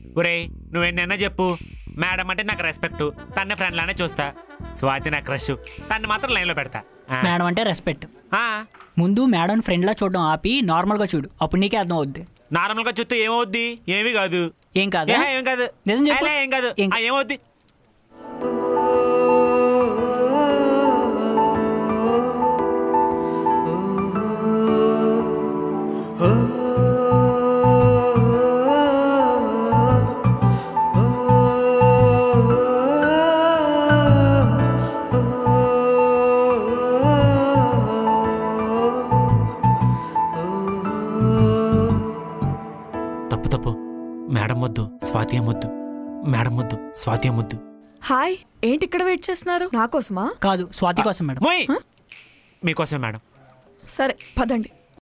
ఒరేయ్ నువ్వేనైనా చెప్పు మేడం అంటే నాకు రెస్పెక్ట్ తన ఫ్రెండ్ లానే చూస్తా స్వాతి నా క్రష్ తన్ని మాత్రం లైన్లో పెడతా ఆ. మేడం అంటే రెస్పెక్ట్ ఆ, ముందు మేడం ఫ్రెండ్లా చూడడం ఆపి నార్మల్గా చూడు అప్పుడు నీకే అర్థం అవుద్ది నార్మల్గా చూస్తే ఏమవుద్ది ఏమీ కాదు ఏం కాదా ఏహే, ఏం కాదు నిజం చెప్పు. ఏలే, ఏం కాదు ఏం- ఆ, ఏమవుద్ది తప్పు తప్పు మేడం వద్దు స్వాతి వద్దు మేడం వద్దు స్వాతి వద్దు హాయ్ ఏంటి ఇక్కడ వెయిట్ చేస్తున్నారు నా కోసమా కాదు స్వాతి కోసం మేడం మోయ్ మీకోసం మేడం సరే పదండి